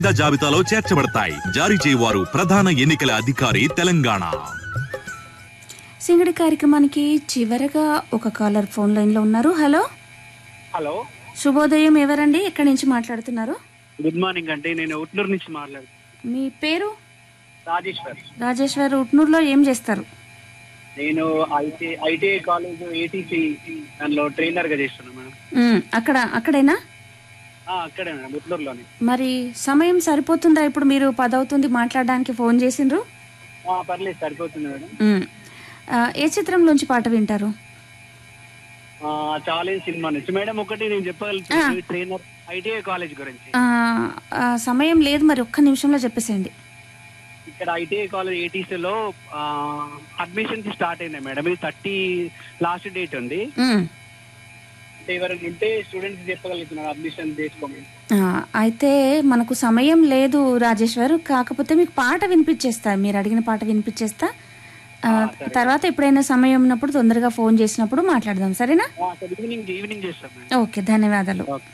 గా జాబితాలో చేర్చబడతాయి జారీ చేయవారు ప్రధాన ఎన్నికల అధికారి తెలంగాణ సింగడి కార్యక్రమానికి చివరగా ఒక కాలర్ ఫోన్ లైన్ లో ఉన్నారు హలో హలో శుభోదయం ఎవరండి ఎక్కడి నుంచి మాట్లాడుతున్నారు గుడ్ మార్నింగ్ అండి నేను ఉట్నూరు నుంచి మాట్లాడుతున్నాను మీ పేరు రాజేశ్వర్ రాజేశ్వర్ ఉట్నూరులో ఏం చేస్తారు నేను ఐటీ ఐటీఐ కాలేజ్ ఏటీసీ దానిలో ట్రైనర్ గా చేస్తున్నాను మేడం మ్, అక్కడ అక్కడేనా ఆ, అక్కడే మేడం ఉట్నూరులోనే మరి సమయం సరిపోతుందా ఇప్పుడు మీరు పదవుతుంది మాట్లాడడానికి ఫోన్ చేసిండ్రు ఆ, పర్లేదు సరిపోతుంది మేడం మ్, ఆ, ఏ చిత్రంలోంచి పాట వింటారు ఆ, ఛాలెంజ్ సినిమా నుంచి మేడం ఒకటి నేను చెప్పగలుగుతున్నాను ట్రైనర్ ఐటీఐ కాలేజ్ గురించి ఆ, ఆ, సమయం లేదు మరి ఒక్క నిమిషంలో చెప్పేసేయండి ఇక్కడ ఐటీఐ కాలేజ్ ఏటీసీలో అడ్మిషన్స్ స్టార్ట్ అయినాయి మేడం ఇది థర్టీ లాస్ట్ డేట్ ఉంది మ్, అంటే ఎవరైనా ఉంటే స్టూడెంట్స్ చెప్పగలుగుతున్నారు అడ్మిషన్ చేసుకోమని ఆ, అయితే మనకు సమయం లేదు రాజేశ్వర్ కాకపోతే మీకు పాట వినిపించేస్తా మీరు అడిగిన పాట వినిపించేస్తా ఆ, తర్వాత ఎప్పుడైనా సమయం ఉన్నప్పుడు తొందరగా ఫోన్ చేసినప్పుడు మాట్లాడదాం సరేనా ఈవినింగ్ ఈవినింగ్ చేస్తాం మేడం ఓకే ధన్యవాదాలు